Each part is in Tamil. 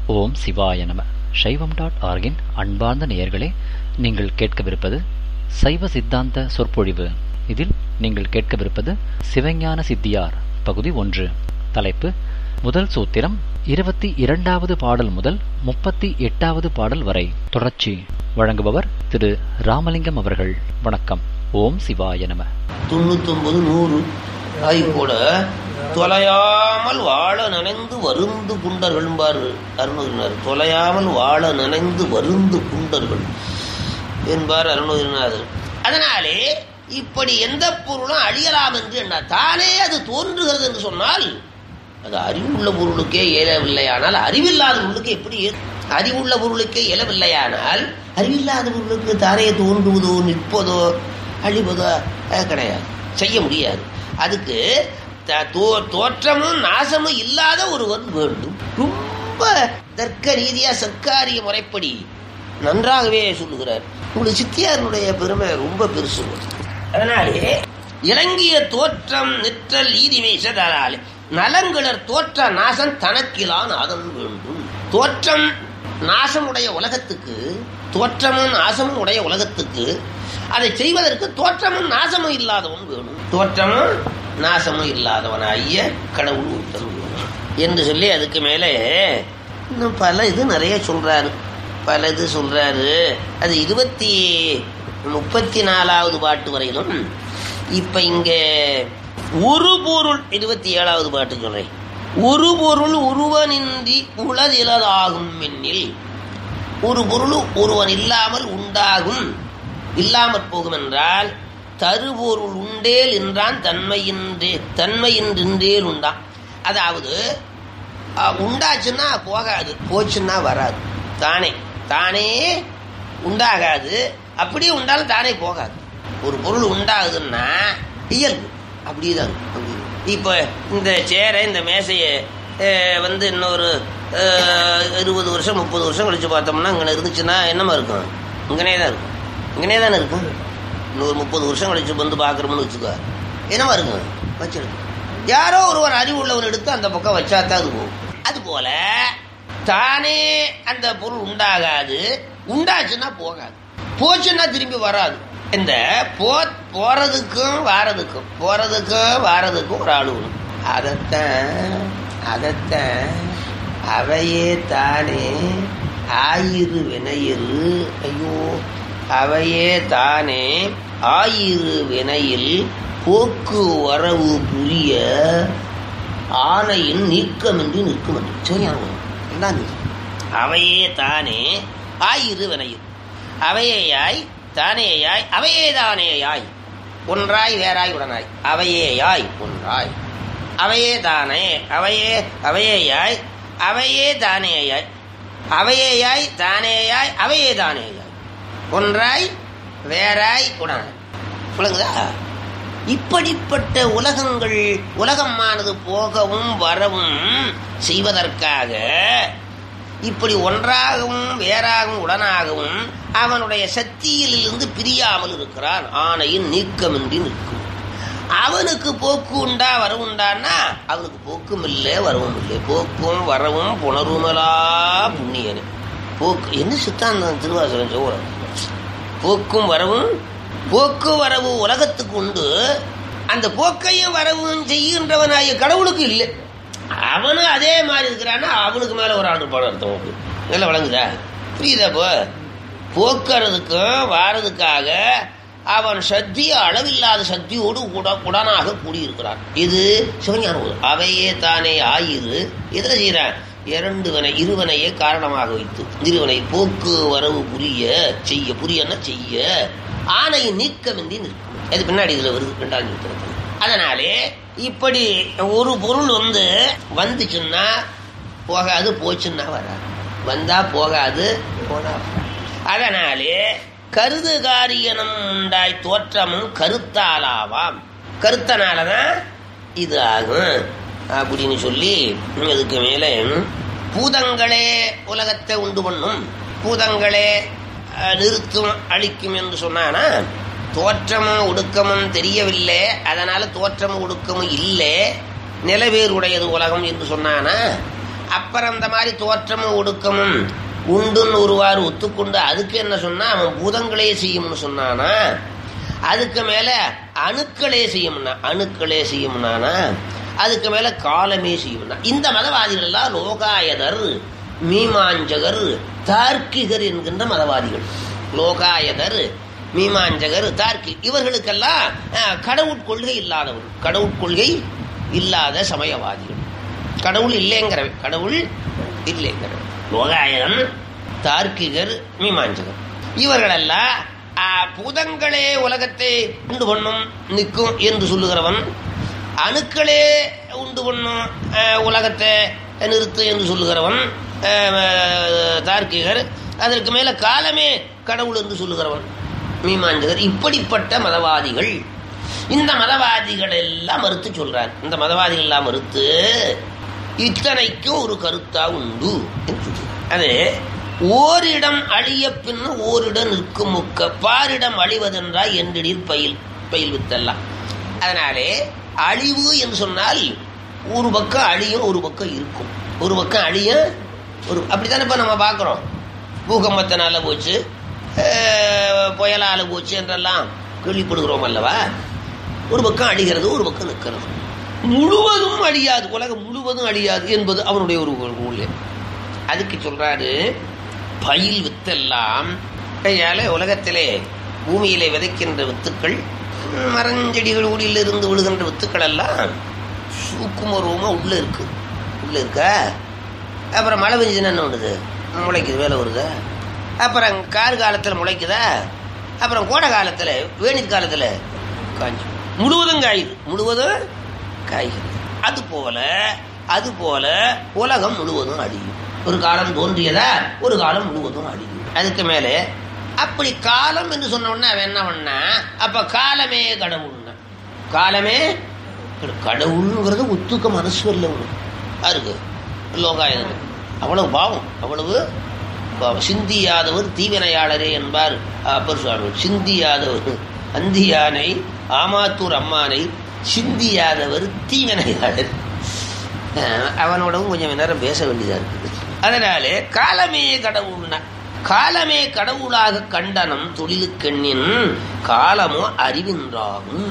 ஓம் சிவாய நம சைவம் டாட் ஆர்கின் அன்பார்ந்த நேயர்களே நீங்கள் கேட்கவிருப்பது சைவ சித்தாந்த சொற்பொழிவு இதில் நீங்கள் கேட்கவிருப்பது சிவஞான சித்தியார் பகுதி ஒன்று தலைப்பு முதல் சூத்திரம் இருபத்தி இரண்டாவது பாடல் முதல் முப்பத்தி எட்டாவது பாடல் வரை தொடர்ச்சி வழங்குபவர் திரு ராமலிங்கம் அவர்கள் வணக்கம் ஓம் சிவாய நம தொண்ணூத்தொன்பது நூறு ஆகி கூட தொலையாமல் வாழ நனைந்து வருந்து குண்டர்கள் அருணகிரினார் தொலையாமல் வாழ நனைந்து வருந்து குண்டர்கள் என்பார் அருணகிரிநாதர் அதனாலே இப்படி எந்த பொருளும் அழியலாம் என்று என்ன தானே அது தோன்றுகிறது என்று சொன்னால் அது அறிவுள்ள பொருளுக்கே இயலவில்லையானால் அறிவில்லாத பொருளுக்கு எப்படி இயலும்? அறிவுள்ள பொருளுக்கே இயலவில்லையானால் அறிவில்லாத பொருளுக்கு தானே தோன்றுவதோ நிற்பதோ அழிவதோ அஹ், கிடையாது செய்ய முடியாது அதுக்கு த- தோ- தோற்றமும் நாசமும் இல்லாத ஒருவன் வேண்டும் ரொம்ப தர்க்க ரீதியா சர்க்காரிய முறைப்படி நன்றாகவே சொல்லுகிறார் உங்களுக்கு சித்தியாரனுடைய பெருமை ரொம்ப பெருசு அதனாலே இறங்கிய தோற்றம் நிற்றல் ஈதிமை இசதாலே நலங்கிழர் தோற்ற நாசம் தனக்கிலான் அதன் வேண்டும் தோற்றம் நாசமுடைய உலகத்துக்கு தோற்றமும் நாசமும் உடைய உலகத்துக்கு அதை செய்வதற்கு தோற்றமும் நாசமும் இல்லாதவன் வேணும் தோற்றமும் நாசமும் இல்லாதவனாகிய கடவுள் ஒருத்தன் வேணும் என்று சொல்லி அதுக்கு மேலே இன்னும் பல இது நிறைய சொல்றாரு பல இது சொல்றாரு அது இருபத்தி முப்பத்தி நாலாவது பாட்டு வரையிலும் இப்ப இங்க ஒரு பொருள் இருபத்தி ஏழாவது பாட்டு சொல்றேன் ஒரு பொருள் உருவனின்றி உளதிலதாகும் என்னில் ஒரு பொருள் ஒருவன் இல்லாமல் உண்டாகும் இல்லாமற் போகும் என்றால் தருபொருள் உண்டேல் என்றான் தன்மையின்றே தன்மையின்றின்றேல் உண்டான் அதாவது அஹ், உண்டாச்சுன்னா போகாது போச்சுன்னா வராது தானே தானே உண்டாகாது அப்படியே உண்டாலும் தானே போகாது ஒரு பொருள் உண்டாகுதுன்னா இயல்பு அப்படிதான் அப்படி. இப்போ இந்த சேரை இந்த மேசையை அஹ், வந்து இன்னொரு அஹ், இருபது வருஷம் முப்பது வருஷம் கழிச்சு பார்த்தோம்னா இங்கே இருந்துச்சுன்னா என்னமா இருக்கும் இங்கனே தான் இருக்கும் இங்கனே தானே இருக்கும் இன்னொரு முப்பது வருஷம் கழிச்சு வந்து பார்க்குறோம்னு வச்சுக்கோ என்னவா இருக்கும் வச்சிருக்கும் யாரோ ஒருவர் அறிவு உள்ளவன் எடுத்து அந்த பக்கம் வச்சாதான் அது போகும் அது போல தானே அந்த பொருள் உண்டாகாது உண்டாச்சுன்னா போகாது போச்சுன்னா திரும்பி வராது இந்த போ போறதுக்கும் வாரதுக்கும் போறதுக்கும் வாரதுக்கும் ஒரு ஆளு வேணும் அதைத்தான் அதைத்தான் அவையே தானே ஆயிரு வினையிரு ஐயோ அவையே தானே ஆயிரு வினையில் போக்கு வரவு புரிய ஆணையின் நீக்கமின்றி நிற்கும் என்று சரியான இதான் இது. அவையே தானே ஆயிரு வினையில் அவையேயாய் தானேயாய் அவையே தானேயாய் ஒன்றாய் வேறாய் உடனாய் அவையேயாய் ஒன்றாய் அவையே தானே அவையே அவையேயாய் அவையே தானேயாய் அவையேயாய் தானேயாய் அவையே தானேயாய் ஒன்றாய் வேறாய் உடனாய் விளங்குதா இப்படிப்பட்ட உலகங்கள் உலகமானது போகவும் வரவும் செய்வதற்காக இப்படி ஒன்றாகவும் வேறாகவும் உடனாகவும் அவனுடைய சக்தியிலிருந்து பிரியாமல் இருக்கிறான் ஆணையின் நீக்கமின்றி நிற்கும் அவனுக்கு போக்கு உண்டா வரவு உண்டான்னா அவனுக்கு போக்கும் இல்லை வரவும் இல்லை போக்கும் வரவும் புணருமலா புண்ணியனே போக்கு என்ன சித்தாந்தம் திருவாசகம் சொல்ற போக்கும் வரவும் போக்கு வரவு உலகத்துக்கு உண்டு அந்த போக்கையும் வரவும் செய்கின்றவனாகிய கடவுளுக்கு இல்லை அவனும் அதே மாதிரி இருக்கிறான்னா அவனுக்கு மேல ஒரு ஆண்டு படம் அர்த்தம் உனக்கு நல்லா வழங்குதா புரியுதா இப்போ போக்குறதுக்கும் வாரதுக்காக அவன் சக்தி அளவில்லாத சக்தியோடு உட உடனாக கூடியிருக்கிறான் இது சிவஞான உதவி. அவையே தானே ஆயிரு எதிர செய்கிறான் இரண்டு வினை இருவனையே காரணமாக வைத்து இருவனை போக்கு வரவு புரிய செய்ய புரியன்னா செய்ய ஆணையை நீக்கமின்றி நிற்கும் அது பின்னாடி இதுல வருது ரெண்டாவது நிறுத்தம் அதனாலே இப்படி ஒரு பொருள் வந்து வந்துச்சுன்னா போகாது போச்சுன்னா வராது வந்தா போகாது போனா வராது. அதனாலே கருது காரியனம் உண்டாய் தோற்றமும் கருத்தாலாவாம் கருத்தனாலதான் இது ஆகும் அப்படின்னு சொல்லி அதுக்கு மேலே பூதங்களே உலகத்தை உண்டு பண்ணும் பூதங்களே அஹ், நிறுத்தும் அழிக்கும் என்று சொன்னானா தோற்றமும் ஒடுக்கமும் தெரியவில்லை அதனால தோற்றமும் ஒடுக்கமும் இல்லை நிலவேறுடையது உலகம் என்று சொன்னானா அப்புறம் இந்த மாதிரி தோற்றமும் ஒடுக்கமும் உண்டுன்னு ஒருவாறு ஒத்துக்கொண்டு அதுக்கு என்ன சொன்னா அவன் பூதங்களே செய்யும்னு சொன்னானா அதுக்கு மேல அணுக்களே செய்யும்னா அணுக்களே செய்யும்னானா அதுக்கு மேல காலமே செய்யும்னா இந்த மதவாதிகள் எல்லாம் லோகாயதர் மீமாஞ்சகர் தார்க்கிகர் என்கின்ற மதவாதிகள் லோகாயதர் மீமாஞ்சகர் தார்க்கி இவர்களுக்கெல்லாம் அஹ், கடவுட் கொள்கை இல்லாதவர்கள் கடவுட் கொள்கை இல்லாத சமயவாதிகள் கடவுள் இல்லைங்கிறவன் கடவுள் இல்லைங்கிறவன் லோகாயகன் தார்க்கிகர் மீமாஞ்சகர் இவர்களெல்லாம் ஆ, பூதங்களே உலகத்தை உண்டு பண்ணும் நிற்கும் என்று சொல்லுகிறவன் அணுக்களே உண்டு பண்ணும் ஆ, உலகத்தை நிறுத்து என்று சொல்லுகிறவன் ஆ, தார்க்கிகர் அதற்கு மேல காலமே கடவுள் என்று சொல்லுகிறவன் மீமாஞ்சகர் இப்படிப்பட்ட மதவாதிகள் இந்த மதவாதிகள் எல்லாம் மறுத்து சொல்றார் இந்த மதவாதிகள் எல்லாம் மறுத்து இத்தனைக்கும் ஒரு கருத்தா உண்டு என்று சொல்றார். அது ஓரிடம் அழிய பின் ஓரிடம் நிற்கும் முக்க பாரிடம் அழிவதென்றால் என்றிடீர் பயில் பயில் வித்தெல்லாம் அதனாலே அழிவு என்று சொன்னால் ஒரு பக்கம் அழியும் ஒரு பக்கம் இருக்கும் ஒரு பக்கம் அழிய ஒரு அப்படித்தானே இப்ப நம்ம பார்க்கிறோம் பூகம்பத்தினால போச்சு அஹ், புயலால போச்சு என்றெல்லாம் கேள்விப்படுகிறோம் அல்லவா ஒரு பக்கம் அழிகிறது ஒரு பக்கம் நிற்கிறது முழுவதும் அழியாது உலகம் முழுவதும் அழியாது என்பது அவனுடைய ஒரு ஊழியர் அதுக்கு சொல்றாரு பயில் வித்தெல்லாம் கையால உலகத்திலே பூமியிலே விதைக்கின்ற வித்துக்கள் மரஞ்செடிகள் ஊடியில் இருந்து விழுகின்ற வித்துக்கள் எல்லாம் சூக்குமருவமா உள்ள இருக்கு உள்ள இருக்கா அப்புறம் மழை பெஞ்சுன்னா என்ன பண்ணுது முளைக்குது வேலை வருதா அப்புறம் கார் காலத்தில் முளைக்குதா அப்புறம் கோடை காலத்தில் வேணிற் காலத்தில் காய்ஞ்சு முழுவதும் காயுது முழுவதும் காய்கிறது அது போல அது போல உலகம் முழுவதும் அழியும் ஒரு காலம் தோன்றியதா ஒரு காலம் முழுவதும் அழியும் அதுக்கு மேலே அப்படி காலம் என்று சொன்ன உடனே அவன் என்ன பண்ணா அப்ப காலமே கடவுள்னா காலமே கடவுளுங்கிறது ஒத்துக்க மனசு வரல உனக்கு யாருக்கு லோகாயதன் அவ்வளவு பாவம் அவ்வளவு பாவம் சிந்தியாதவர் தீவினையாளரே என்பார் அப்பர் சுவாமிகள் சிந்தியாதவர் அந்தியானை ஆமாத்தூர் அம்மானை சிந்தியாதவர் தீவினையாளர் அஹ் அவனோடவும் கொஞ்சம் நேரம் பேச வேண்டியதா இருக்குது அதனாலே காலமே கடவுள்னா காலமே கடவுளாக கண்டனம் தொழிலுக்கண்ணின் காலமோ அறிவின்றாகும்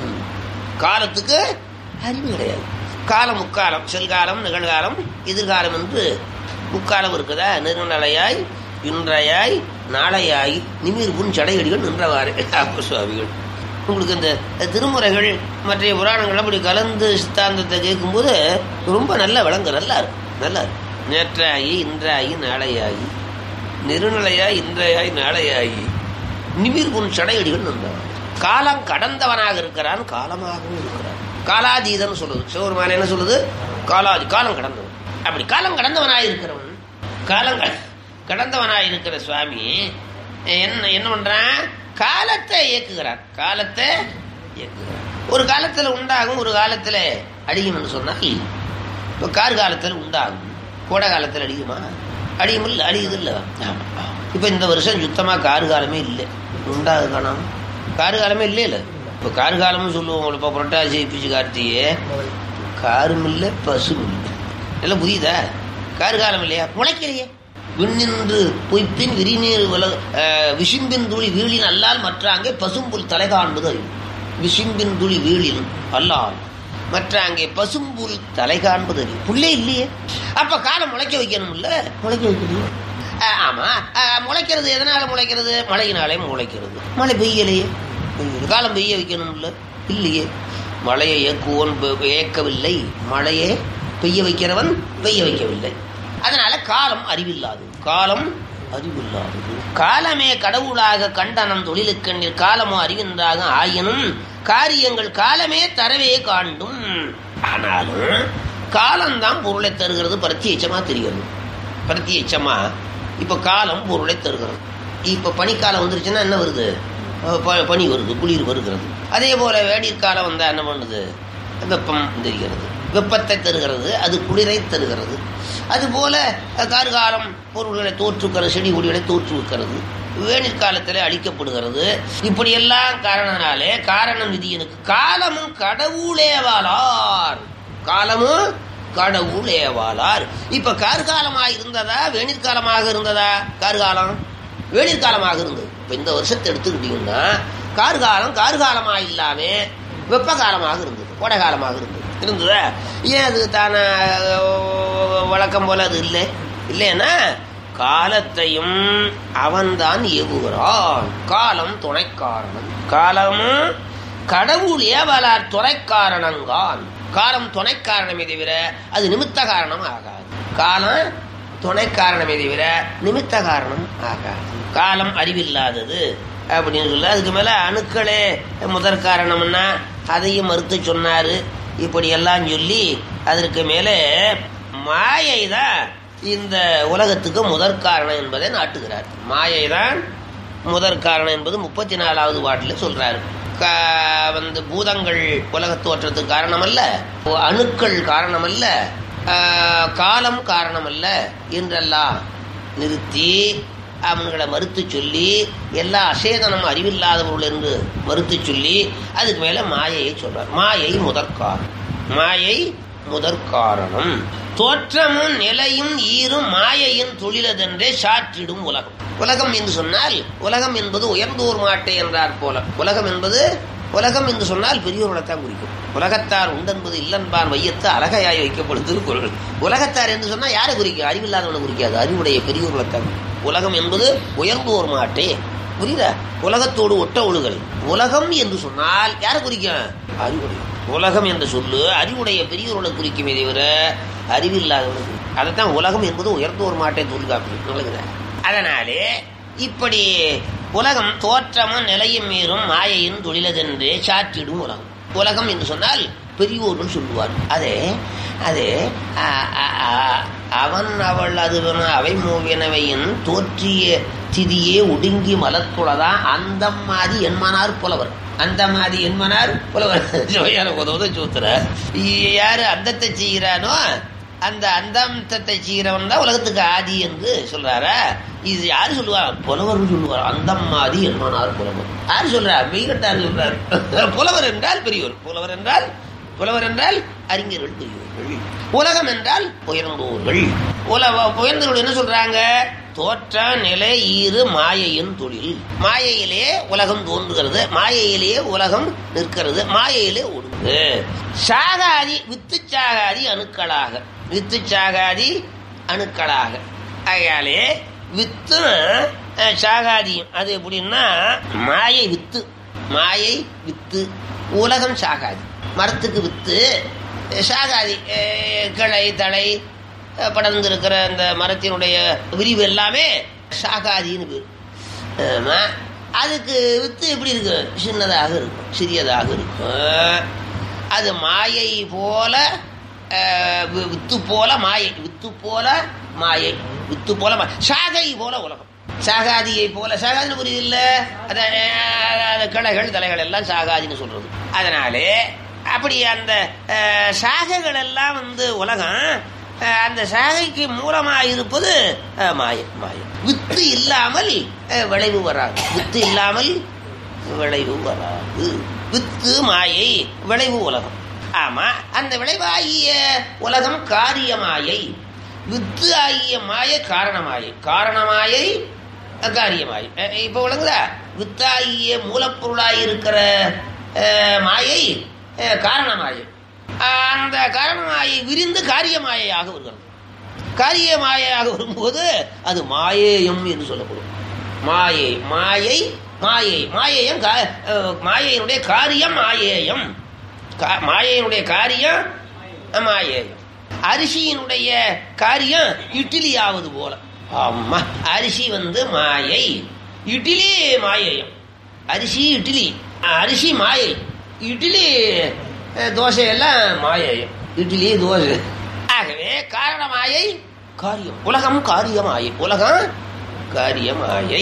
காலத்துக்கு அறிவு கிடையாது காலம் முக்காலம் செல்காலம் நிகழ்காலம் எதிர்காலம் என்று முக்காலம் இருக்குதா நெருநலையாய் இன்றையாய் நாளையாய் நிமிர்புன் சடையடிகள் நின்றவாறு அப்பர் சுவாமிகள் உங்களுக்கு இந்த திருமுறைகள் மற்ற புராணங்கள் அப்படி கலந்து சித்தாந்தத்தை கேட்கும்போது ரொம்ப நல்லா விளங்க நல்லா இருக்கும் நல்லா இருக்கும் நேற்றாயி இன்றாயி நாளையாகி நெருநிலையாய் இன்றையாய் நாளையாகி நிமிர்புன் சடையடிகள் நின்றவாறு காலம் கடந்தவனாக இருக்கிறான் காலமாகவும் இருக்கிறான் காலாதீதம் சொல்லுது சிவபெருமான என்ன சொல்லுது காலாதி காலம் கடந்தவன் அப்படி காலம் கடந்தவனாய் இருக்கிறவன் காலம் கட- கடந்தவனாய் இருக்கிற சுவாமி என்ன என்ன பண்றான் காலத்தை இயக்குகிறான் காலத்தை இயக்குகிறான் ஒரு காலத்துல உண்டாகும் ஒரு காலத்துல அழியும்னு சொன்னால் இப்போ கார் காலத்துல உண்டாகும் கோடை காலத்துல அழியுமா அழியும் இல்லை அழியுது இல்லை இப்போ இந்த வருஷம் சுத்தமா கார் காலமே இல்லை உண்டாது காணாம கார் காலமே இல்லை இல்லை இப்போ கார் காலம்னு சொல்லுவோம் இப்போ புரட்டாசி பிச்சு கார்த்திகை காரும் இல்லை பசும் இல்லை எல்லாம் புரியுதா கார் காலம் இல்லையா முளைக்கலையே விண்ணின்று பொய்ப்பின் விரிநீர் உலக அஹ், விசும்பின் துளி வீழின் அல்லால் மற்ற அங்கே பசும்புல் தலை காண்பது அறிவு விசும்பின் துளி வீழின் அல்லால் மற்ற அங்கே பசும்புல் தலை காண்பது அறிவு புள்ளே இல்லையே அப்ப காலம் முளைக்க வைக்கணும்ல முளைக்க வைக்கலையே அஹ், ஆமா அஹ், முளைக்கிறது எதனால முளைக்கிறது மழையினாலே முளைக்கிறது மழை பெய்யலையே பெய்யல. காலம் பெய்ய வைக்கணும்ல இல்லையே மழையை இயக்குவோன் பெ- இயக்கவில்லை மழையே பெய்ய வைக்கிறவன் பெய்ய வைக்கவில்லை அதனால காலம் அறிவில்லாது காலம் அறிவில்லாதது காலமே கடவுளாக கண்டனம் தொழிலுக்கண்ணில் காலமோ அறிகின்றாக ஆயினும் காரியங்கள் காலமே தரவே காண்டும் ஆனாலும் காலம்தான் பொருளை தருகிறது பிரத்யட்சமா தெரிகிறது பிரத்யட்சமா இப்ப காலம் பொருளை தருகிறது இப்ப பனிக்காலம் வந்துருச்சுன்னா என்ன வருது அஹ் ப- பனி வருது குளிர் வருகிறது அதே போல வேடிர் காலம் வந்தா என்ன பண்ணுது வெப்பம் தெரிகிறது வெப்பத்தை தருகிறது அது குளிரை தருகிறது அதுபோல அஹ், கார்காலம் பொருள்களை தோற்றுக்கிறது செடி கொடிகளை தோற்றுவிக்கிறது வேணிற் காலத்திலே அழிக்கப்படுகிறது இப்படியெல்லாம் காரணனாலே காரணம் விதியனுக்கு காலமும் கடவுளேவாளார் காலமும் கடவுள் ஏவாளார் இப்ப கார்காலமாக இருந்ததா வெணிற்காலமாக இருந்ததா கார்காலம் வெணிற்காலமாக இருந்தது இப்ப இந்த வருஷத்தை எடுத்துக்கிட்டீங்கன்னா கார்காலம் கார்காலமாக இல்லாம வெப்ப காலமாக இருந்தது கோடை காலமாக இருந்தது இருந்ததா ஏன் அது தானே வழக்கம் போல அது இல்லை இல்லைன்னா காலத்தையும் அவன்தான் ஏவுகிறான் காலம் துணைக்காரணம் காலமும் கடவுள் ஏவலார் துணைக்காரணங்கான் காலம் துணை காரணமே தவிர அது நிமித்த காரணம் ஆகாது காலம் துணை காரணமே தவிர நிமித்த காரணம் ஆகாது காலம் அறிவில்லாதது அப்படின்னு சொல்ல அதுக்கு மேல அணுக்களே முதற் காரணம்னா அதையும் மறுத்து சொன்னாரு இப்படி எல்லாம் சொல்லி அதற்கு மேலே மாயை தான் இந்த உலகத்துக்கு முதற் காரணம் என்பதை நாட்டுகிறார் மாயை தான் முதற் காரணம் என்பது முப்பத்தி நாலாவது பாட்டில் சொல்றாரு கா- வந்து பூதங்கள் உலக தோற்றத்துக்கு காரணம் அல்ல அணுக்கள் காரணம் அல்ல ஆஹ், காலம் காரணம் அல்ல என்றெல்லாம் நிறுத்தி அவன்களை மறுத்து சொல்லி எல்லா அசேதனம் அறிவில்லாதவர்கள் என்று மறுத்து சொல்லி அதுக்கு மேல மாயையை சொல்றார் மாயை முதற்காரணம் மாயை முதற்காரணம் தோற்றமும் நிலையும் ஈரும் மாயையின் தொழிலதென்றே சாற்றிடும் உலகம் உலகம் என்று சொன்னால் உலகம் என்பது உயர்ந்தோர் மாட்டை என்றார் போல உலகம் என்பது உலகம் என்று சொன்னால் பெரியோர்களைத்தான் குறிக்கும் உலகத்தார் உண்டென்பது இல்லன்பான் வையத்து அழகையாய் வைக்கப்படுது பொருள் உலகத்தார் என்று சொன்னா யாரை குறிக்கும் அறிவில்லாதவனை குறிக்காது அறிவுடைய பெரியோர்களைத்தான் குறிக்கும். உலகம் என்பது உயர்ந்தோர் மாட்டே புரியுதா உலகத்தோடு ஒட்ட ஒழுகல் உலகம் என்று சொன்னால் யாரை குறிக்கும் அறிவுடைய உலகம் என்று சொல்லு அறிவுடைய பெரியோர்களை குறிக்குமே தவிர அறிவில்லாதவனை குறிக்கும் அதைத்தான் உலகம் என்பது உயர்ந்தோர் மாட்டை தொழில்காப்பி அதனாலே இப்படி உலகம் தோற்றமும் நிலையும் மீறும் மாயையின் தொழிலதென்றே சாற்றிடும் உலகம் உலகம் என்று சொன்னால் பெரியோர்கள் சொல்லுவார் அதே அது அ- அ- அ- அவன் அவள் அது அவை மூவினவையின் தோற்றிய திதியே ஒடுங்கி மலத்துளதான் அந்த மாதிரி என்மனார் புலவர் அந்த மாதிரி என்மனார் புலவர் ஜோயான உதவுத சூத்திர யாரு அந்தத்தை செய்கிறானோ அந்த அந்தத்தை செய்கிறவன் தான் உலகத்துக்கு ஆதி என்று சொல்றாரா இது யாரு சொல்லுவார் புலவர் சொல்லுவார் அந்தம் ஆதி என்மனார் புலவர் யாரு சொல்றார் மெய்கட்டார் சொல்றார் புலவர் என்றால் பெரியவர் புலவர் என்றால் புலவர் என்றால் அறிஞர்கள் பெரியவர்கள் உலகம் என்றால் உயர்ந்தோர்கள் உலக உயர்ந்தவர்கள் என்ன சொல்றாங்க தோற்ற நிலை ஈறு மாயையின் தொழில் மாயையிலே உலகம் தோன்றுகிறது மாயையிலேயே உலகம் நிற்கிறது மாயையிலே ஒடுங்கு சாகாதி வித்து சாகாதி அணுக்களாக வித்து சாகாதி அணுக்களாக ஆகையாலே வித்து அஹ், சாகாதியும் அது எப்படின்னா மாயை வித்து மாயை வித்து உலகம் சாகாதி மரத்துக்கு வித்து அஹ், சாகாதி அஹ், கிளை தழை அஹ், படர்ந்திருக்கிற அந்த மரத்தினுடைய விரிவு எல்லாமே சாகாதின்னு பேர் ஆமா அதுக்கு வித்து எப்படி இருக்கு சின்னதாக இருக்கும் சிறியதாக இருக்கும் அது மாயை போல அஹ், வி- வித்து போல மாயை வித்து போல மாயை வித்து போல மா- சாகை போல உலகம் சாகாதியை போல சாகாதின்னு புரியுது இல்ல அத அஹ், அந்த கிளைகள் தலைகள் எல்லாம் சாகாதின்னு சொல்றது அதனாலே அப்படி அந்த அஹ், சாகைகள் எல்லாம் வந்து உலகம் அஹ், அந்த சாகைக்கு மூலமா இருப்பது அஹ், மாயை மாயை வித்து இல்லாமல் அஹ், விளைவு வராது வித்து இல்லாமல் விளைவு வராது வித்து மாயை விளைவு உலகம் ஆமா அந்த விளைவாகிய உலகம் காரியமாயை வித்து ஆகிய மாயை காரணமாயை காரணமாயை காரியமாயை அஹ், இப்ப விளங்குதா வித்தாகிய மூலப்பொருளாய் இருக்கிற அஹ், மாயை அஹ், காரணமாயை அந்த காரணமாயை விரிந்து காரியமாயையாக வருகிறது காரிய மாயையாக வரும்போது அது மாயேயம் என்று சொல்லப்படும் மாயை மாயை மாயை மாயேயம் கா- அஹ், மாயையினுடைய காரியம் மாயேயம் கா- மாயையினுடைய காரியம் மாயேயம் அரிசியினுடைய காரியம் இட்லியாவது போல ஆமா அரிசி வந்து மாயை இட்லி மாயேயம் அரிசி இட்லி அரிசி மாயை இட்லி அஹ், தோசை எல்லாம் மாயேயம் இட்லி தோசை ஆகவே காரணமாயை காரியம் உலகம் காரியமாயை உலகம் காரியமாயை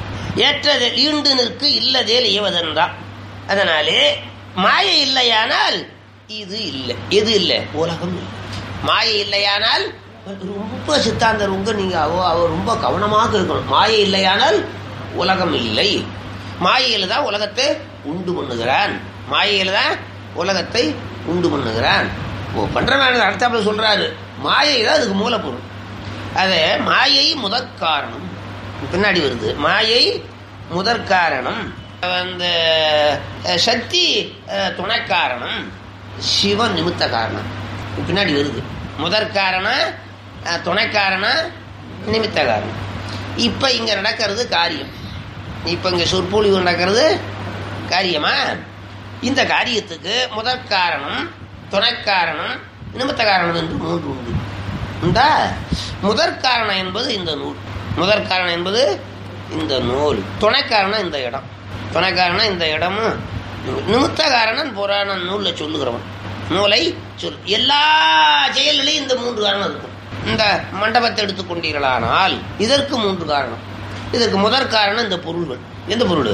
ஏற்றது ஈண்டு நிற்கு இல்லதேல் ஏவதென்றான் அதனாலே மாயை இல்லையானால் இது இல்லை எது இல்லை உலகம் இல்லை மாயை இல்லையானால் ரொம்ப சித்தாந்தர் உங்க நீங்க அவ அவர் ரொம்ப கவனமாக இருக்கணும் மாயை இல்லையானால் உலகம் இல்லை மாயையில தான் உலகத்தை உண்டு பண்ணுகிறான் மாயையில தான் உலகத்தை உண்டு பண்ணுகிறான் ஓ பண்றவன் அடுத்தாப்புல சொல்றாரு மாயை தான் அதுக்கு மூலப்பொருள் அது மாயை முதற்காரணம் பின்னாடி வருது மாயை முதற்காரணம் அந்த அஹ், சக்தி அஹ், துணைக்காரணம் சிவன் நிமித்த காரணம் பின்னாடி வருது முதற்காரணம் அஹ், துணைக்காரணம் நிமித்த காரணம் இப்ப இங்க நடக்கிறது காரியம் இப்ப இங்க சொற்பொழிவு நடக்கிறது காரியமா இந்த காரியத்துக்கு முதற் காரணம் துணைக்காரணம் நிமித்த காரணம் என்று மூன்று உண்டு உண்டா முதற் காரணம் என்பது இந்த நூல் முதற் காரணம் என்பது இந்த நூல் துணைக்காரணம் இந்த இடம் துணைக்காரணம் இந்த இடமும் நூல். நிமித்த காரணம் புராண நூல்ல சொல்லுகிறவன் நூலை சொல் எல்லா செயல்களையும் இந்த மூன்று காரணம் இருக்கும் இந்த மண்டபத்தை எடுத்துக்கொண்டீர்களானால் இதற்கு மூன்று காரணம் இதற்கு முதற் காரணம் இந்த பொருள்கள் எந்த பொருள்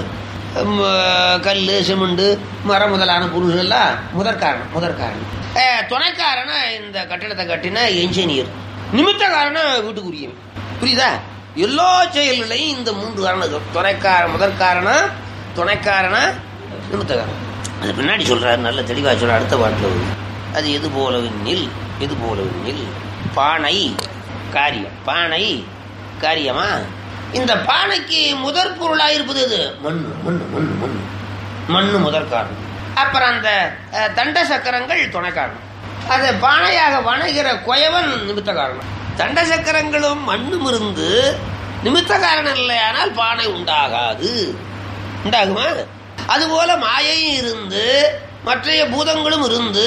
கல் சிமெண்ட் மரம் முதலான பொருள்கள் எல்லாம் முதற் காரணம் முதற் காரணம் அஹ், துணை காரணம் இந்த கட்டிடத்தை கட்டின என்ஜினியர் நிமித்த காரணம் வீட்டுக்குரியவன் புரியுதா எல்லா செயல்களையும் இந்த மூன்று காரணம் இருக்கு. துணைக்கார முதற் காரணம் துணை காரணம் நிமித்த காரணம் அது பின்னாடி சொல்றாரு நல்ல தெளிவா சொல்ற அடுத்த பாட்டில் வருது அது எது போலவெனில் எது போலவெனில் பானை காரியம் பானை காரியமா இந்த பானைக்கு முதற் பொருளாக இருப்பது எது மண்ணு மண்ணு மண்ணு மண்ணு மண்ணு முதற் காரணம் அப்புறம் அந்த அஹ், தண்ட சக்கரங்கள் துணை காரணம் அது பானையாக வணங்குகிற குயவன் நிமித்த காரணம் தண்ட சக்கரங்களும் மண்ணும் இருந்து நிமித்த காரணம் இல்லையானால் பானை உண்டாகாது உண்டாகுமா அதுபோல மாயையும் இருந்து மற்றைய பூதங்களும் இருந்து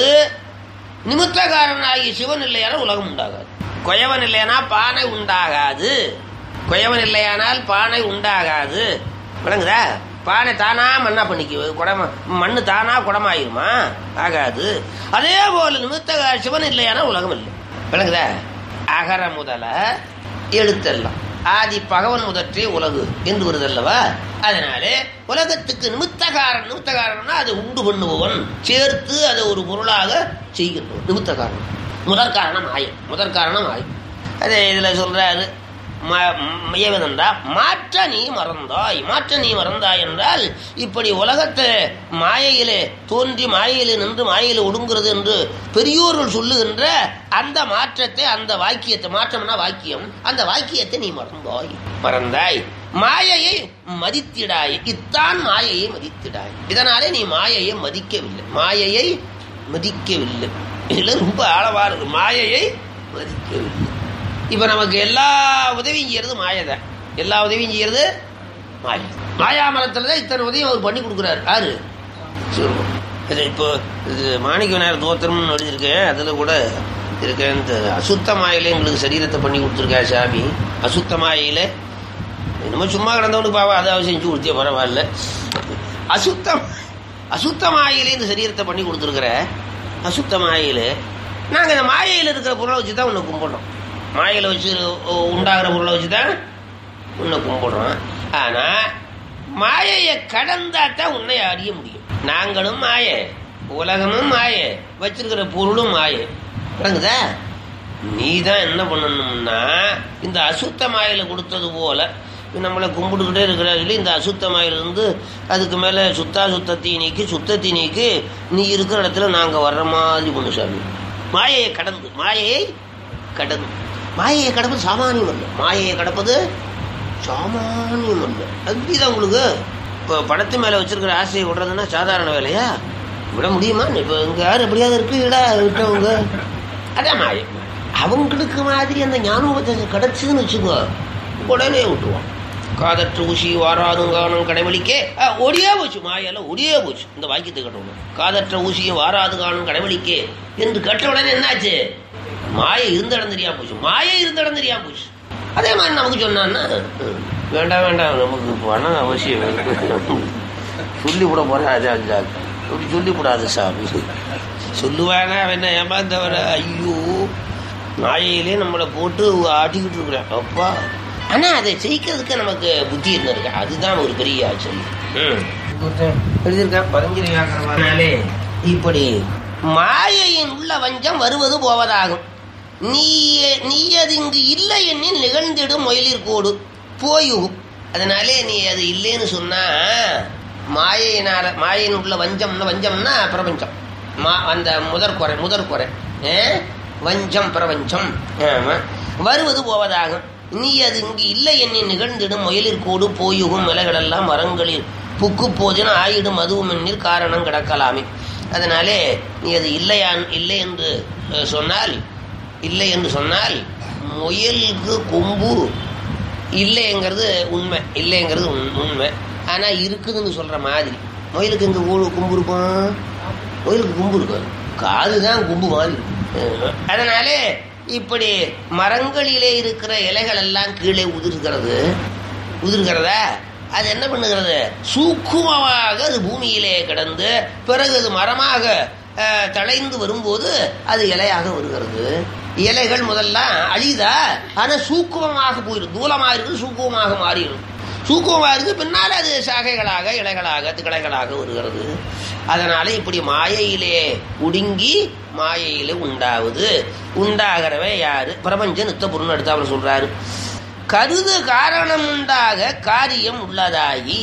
நிமித்தகாரனாகிய சிவன் இல்லையானால் உலகம் உண்டாகாது குயவன் இல்லையானா பானை உண்டாகாது குயவன் இல்லையானால் பானை உண்டாகாது விளங்குதா பானை தானா மண்ணா பண்ணிக்கு குடம மண்ணு தானா குடமாயிருமா ஆகாது அதே போல நிமித்த சிவன் இல்லையானா உலகம் இல்லை விளங்குதா அகர முதல எழுத்தெல்லாம் ஆதி பகவன் முதற்றே உலகு என்று வருதல்லவா அதனாலே உலகத்துக்கு நிமித்தகாரன் நிமித்தகாரன்னா அதை உண்டு பண்ணுபவன் சேர்த்து அதை ஒரு பொருளாக செய்கின்றவன் நிமித்தகாரன் முதற் காரணம் ஆயம் முதற் காரணம் ஆயம் அதே இதுல சொல்றாரு மையவனண்டா மாற்ற நீ மறந்தாய் மாற்ற நீ மறந்தாய் என்றால் இப்படி உலகத்தை மாயையிலே தோன்றி மாயையிலே நின்று மாயையிலே ஒடுங்கிறது என்று பெரியோர்கள் சொல்லுகின்ற அந்த மாற்றத்தை அந்த வாக்கியத்தை மாற்றம்னா வாக்கியம் அந்த வாக்கியத்தை நீ மறந்தாய் மறந்தாய் மாயையை மதித்திடாய் இத்தான் மாயையை மதித்திடாய் இதனாலே நீ மாயையை மதிக்கவில்லை மாயையை மதிக்கவில்லை இதுல ரொம்ப ஆழவா இருக்கு மாயையை மதிக்கவில்லை இப்ப நமக்கு எல்லா உதவியும் செய்யறது மாயதான் எல்லா உதவியும் செய்யறது மாய மாயாமலத்துல தான் இத்தனை உதவியும் அவர் பண்ணி கொடுக்குறாரு யாரு சிவபெருமான். இது இப்போ இது மாணிக்க விநாயகர் தோத்திரம்னு எழுதியிருக்கேன் அதுல கூட இருக்க இந்த அசுத்த மாயில எங்களுக்கு சரீரத்தை பண்ணி கொடுத்துருக்காரு சாமி அசுத்த மாயில என்னமோ சும்மா கிடந்தவனுக்கு பாவா அதாவது செஞ்சு கொடுத்தே பரவாயில்ல அசுத்தம் அசுத்த மாயிலே இந்த சரீரத்தை பண்ணி கொடுத்துருக்குற அசுத்த மாயில நாங்கள் இந்த மாயையில் இருக்கிற பொருளை வச்சு தான் உன்னை கும்பிடுறோம் மாயையில் வச்சு உ- உண்டாகிற பொருளை வச்சு தான் உன்னை கும்பிடுறோம் ஆனால் மாயையை கடந்தா தான் உன்னை அறிய முடியும் நாங்களும் மாயை உலகமும் மாயை வச்சிருக்கிற பொருளும் மாயை விளங்குதா நீ தான் என்ன பண்ணணும்னா இந்த அசுத்த மாயில கொடுத்தது போல நம்மளை கும்பிட்டுக்கிட்டே இருக்கிற சொல்லி இந்த அசுத்த மாயிலிருந்து அதுக்கு மேலே சுத்தா சுத்தத்தை நீக்கி சுத்தத்தை நீக்கி நீ இருக்கிற இடத்துல நாங்கள் வர்ற மாதிரி பண்ணு சாமி மாயையை கடந்து மாயையை கடந்து மாயையை கடப்பது சாமானியம் அல்ல மாயையை கடப்பது சாமானியம் அல்ல அது புரியுதா உங்களுக்கு இப்போ படத்து மேலே வச்சிருக்கிற ஆசையை விடுறதுன்னா சாதாரண வேலையா விட முடியுமா இப்போ இங்கே யார் எப்படியாவது இருக்குடா விட்டவங்க அதான் மாயம் அவங்களுக்கு மாதிரி அந்த ஞானோபதேசம் கிடைச்சதுன்னு வச்சுக்கோ உடனே விட்டுருவான் காதற்று ஊசி வாராதுங்கானம் கடைவழிக்கே ஆ, ஒடியே போச்சு மாயால ஒடியே போச்சு இந்த வாக்கியத்தை கட்டணும் காதற்ற ஊசியை வாராது காணும் கடைவழிக்கே என்று கேட்ட உடனே என்னாச்சு மாயை இருந்த இடம் தெரியாம போச்சு மாயை இருந்த இடம் தெரியாம போச்சு அதே மாதிரி நமக்கு சொன்னான்னா ம், வேண்டாம் வேண்டாம் நமக்கு பணம் அவசியம் வேணும் சொல்லி விட போறேன் அது அது அது. அப்படி சொல்லி விடாது சாமி சொல்லுவானா அவன் என்ன ஏமாந்தவர ஐயோ மாயையிலே நம்மளை போட்டு ஆட்டிக்கிட்டு இருக்கிறேன் அப்பா ஆனா அதை ஜெயிக்கிறதுக்கு நமக்கு புத்தி என்ன இருக்கு அதுதான் ஒரு பெரிய ஆச்சரியம் ம். எழுதியிருக்கேன் பதஞ்சலி வியாக்கரமானாலே இப்படி மாயையின் உள்ள வஞ்சம் வருவது போவதாகும் நீ நீ அது இங்கு இல்லை எண்ணில் நிகழ்ந்திடும் மொயிலிற்கோடு போயுகும் அதனாலே நீ அது இல்லைன்னு சொன்னா மாயையினால மாயையின் உள்ள வஞ்சம்னா வஞ்சம்னா பிரபஞ்சம் மா அந்த முதற் குறை முதற் குறை ஏ? வஞ்சம் பிரபஞ்சம் ஆமா வருவது போவதாகும் நீ அது இங்கு இல்லை என்னை நிகழ்ந்திடும் முயலிற்கோடு போயுகும் மலைகளெல்லாம் மரங்களில் புக்கு போதின ஆயிடும் அதுவும் எண்ணீர் காரணம் கிடக்கலாமே அதனாலே நீ அது இல்லையான் இல்லை என்று அஹ், சொன்னால் இல்லை என்று சொன்னால் முயலுக்கு கொம்பு இல்லைங்கிறது உண்மை இல்லைங்கிறது உண்- உண்மை ஆனா இருக்குதுன்னு சொல்ற மாதிரி முயலுக்கு எங்க ஊழு கொம்பு இருக்கும் முயலுக்கு கொம்பு இருக்கும் காது தான் கொம்பு மாதிரி இருக்கும். அஹ், அதனாலே இப்படி மரங்களிலே இருக்கிற இலைகள் எல்லாம் கீழே உதிர்கிறது உதிர்கிறதா அது என்ன பண்ணுகிறது சூக்குமமாக அது பூமியிலே கிடந்து பிறகு அது மரமாக அஹ், தழைந்து வரும்போது அது இலையாக வருகிறது இலைகள் முதல்ல அழிதா ஆனா சூக்குமமாக போயிடும் தூலமாக இருக்குது சூக்குமமாக மாறிடும் சூக்குமமாக இருக்கு பின்னால் அது சாகைகளாக இலைகளாக கிளைகளாக வருகிறது அதனால இப்படி மாயையிலே ஒடுங்கி மாயையிலே உண்டாவது உண்டாகிறவ யாரு பிரபஞ்ச நித்த பொருள் எடுத்து அவர் சொல்றாரு கருது காரணம் உண்டாக காரியம் உள்ளதாகி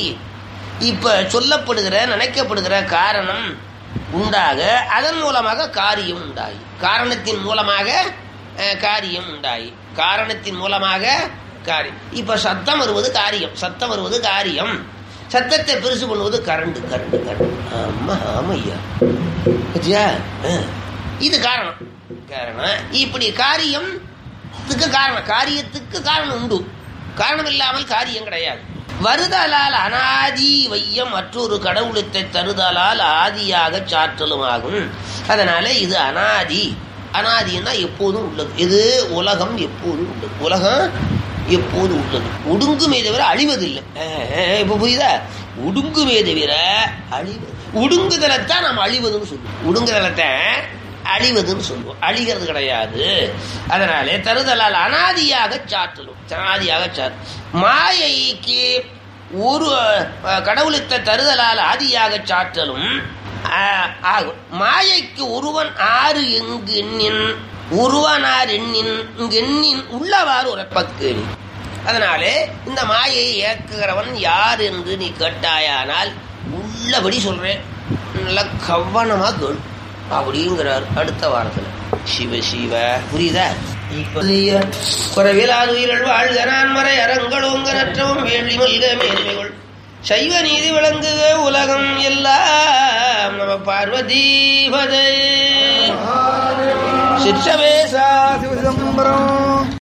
இப்ப சொல்லப்படுகிற நினைக்கப்படுகிற காரணம் உண்டாக அதன் மூலமாக காரியம் உண்டாகி காரணத்தின் மூலமாக அஹ், காரியம் உண்டாகி காரணத்தின் மூலமாக காரியம் இப்ப சத்தம் வருவது காரியம் சத்தம் வருவது காரியம் சத்தத்தை பெருசு பண்ணுவது கரண்டு கரண்டு கரண்டு ஆமா ஆமா ஐயா பத்தியா அஹ். இது காரணம் காரணம் இப்படி காரியம் இதுக்கு காரணம் காரியத்துக்கு காரணம் உண்டு காரணம் இல்லாமல் காரியம் கிடையாது வருதலால் அனாதி வையம் மற்றொரு கடவுளத்தை தருதலால் ஆதியாக சாற்றலும் ஆகும் அதனால இது அனாதி அனாதின்னா எப்போதும் உள்ளது இது உலகம் எப்போதும் உள்ளது உலகம் எப்போதும் உள்ளது ஒடுங்குமே தவிர அழிவதில்லை அஹ், அஹ், இப்ப புரியுதா ஒடுங்குமே தவிர அழிவது உடுங்குதலைத்தான் நாம் அழிவதுன்னு சொல்லுவோம் உடுங்குதலத்தை அழிவதுன்னு சொல்லுவோம் அழிகிறது கிடையாது அதனாலே தருதலால் அனாதியாக சாற்றலும் அனாதியாக சார் மாயைக்கு ஒரு அஹ், கடவுளுத்த தருதலால் ஆதியாக சாற்றலும் அஹ், ஆகும் மாயைக்கு ஒருவன் ஆறு எங்கு எண்ணின் ஒருவனார் எண்ணின் இங்கு எண்ணின் உள்ளவாறு உரைப்பக்கு அதனாலே இந்த மாயை இயக்குகிறவன் யார் என்று நீ கேட்டாயானால் உள்ளபடி சொல்றேன் நல்லா கவனமா கேள் அப்படிங்கிறார் அடுத்த வாரத்துல சிவ சிவ புரியுதா இப்போதைய குறவிலாது உயிர்கள் வாழ்க நான் மறை அறங்களோங்க நற்றவும் வேள்வி மல்க மேன்மைகள் சைவ நீதி விளங்குக உலகம் எல்லாம் நம பார்வதீபதே சிற்றவேசா சிவசிதம்பரம்